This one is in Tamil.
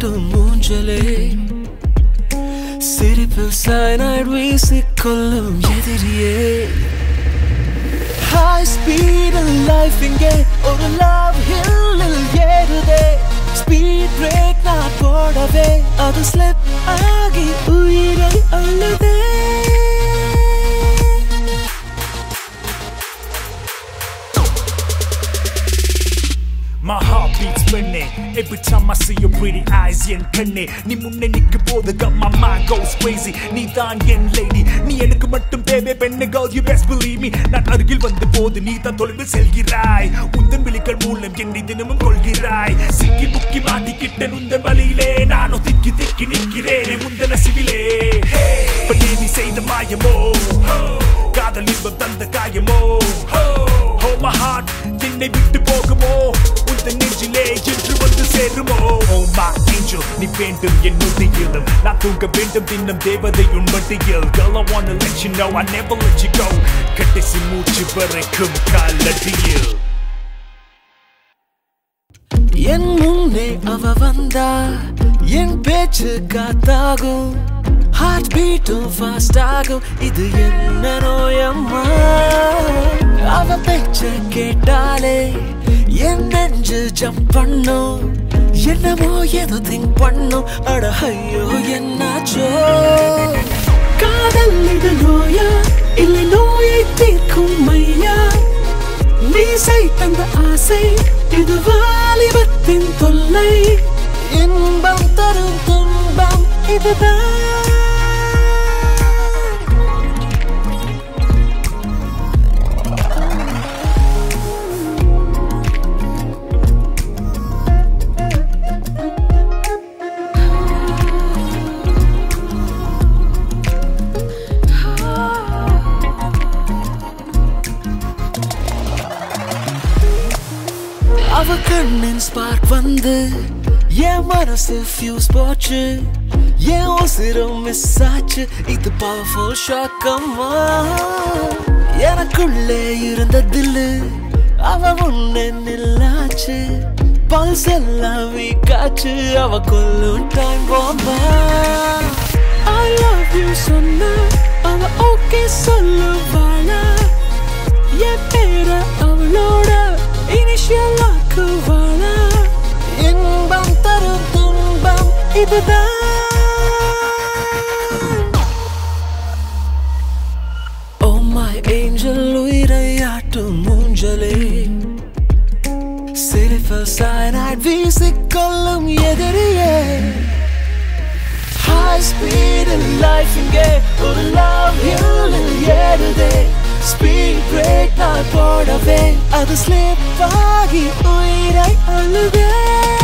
விளையாட்டும் மூஞ்சலே சிரிப்பில் சைனாய்டு வீசிக்கொள்ளும் எதிரியே ஹாய் ஸ்பீடில் லைஃப் இங்கே ஒரு லவ் ஹில்லில் ஏறுதே ஸ்பீட் பிரேக் நான் போடவே அது ஸ்லிப் ஆகி உயிரை அழுதே My heart beats spinning every time I see your pretty eyes என் கண்ணே நீ முன்னே நிற்கும் போது got my mind goes crazy நீ தான் என் lady நீ எனக்கு மட்டும் தேவை பெண்ணு girl you best believe me நான் அருகில் வந்த போது நீ தான் தொலைவில் செல்கிறாய் உந்தன் விழிகள் மூலம் என்னை தினமும் கொள்கிறாய் சிக்கி முக்கி மாட்டிக்கிட்ட உந்தன் வழியிலே நானும் திக்கி திக்கி நிற்கிறேன் உந்தன் நசிவிலே பண்ணே நீ செய்த மாயமோ காதல் இன்பம் தந்த காயமோ Oh my heart என்னை விட்டு போகுமோ உந்த நெஞ்சிலே என்று வந்து சேருமோ Oh my angel நீ வேண்டும் என் நுதியிலும் நான் தூங்க வேண்டும் தின்னும் தேவதை உன் மடியில் Girl I wanna let you know I never let you go கடைசி மூச்சு வரைக்கும் காலடியில் என் முன்னே அவ வந்தா என் பேச்சு காத்தாகும் ஹார்ட் பீட்டும் ஃபாஸ்ட் ஆகும் இது என்ன நோயம்மா அவ பேச்ச கேட்டாலே என் நெஞ்சு ஜம்ப் பண்ணும் என்னமோ ஏதோ திங்க் பண்ணும் அட ஐயோ என்னாச்சோ காதல் இது நோயா இல்லை நோயை தீர்க்கும் மையா நீ தந்த ஆசை இது வாலிபத்தின் தொல்லை இன்பம் தரும் துன்பம் இதுதான் அவ கண்ணின் ஸ்பார்க் வந்து என் மனசு ஃபியூஸ் போச்சு என் உசிரும் மிஸ் ஆச்சு இது பவர்ஃபுல் ஷாக்கம்மா எனக்குள்ளே இருந்த தில்லு அவ முன்னே நில்லாச்சு பல்ஸ் எல்லாம் வீக்காச்சு அவ கொல்லும் டைம் போம்பா I love you சொன்னா அவ ஓகே சொல்லுவாளா என் பேர அவளோட இனிஷியலாக்குவாளா இன்பம் தரும் துன்பம் இதுதான் Oh my angel உயிரையாட்டும் மூஞ்சலே சிரிப்பில் சயனாய்ட் வீசிக்கொள்ளும் எதிரியே High speed in life இங்கே ஒரு love ஹில்லில் ஏறுதே ஸ்பீட் பிரேக் நான் போடவே அது ஸ்லிப் ஆகி உயிரை அழுதே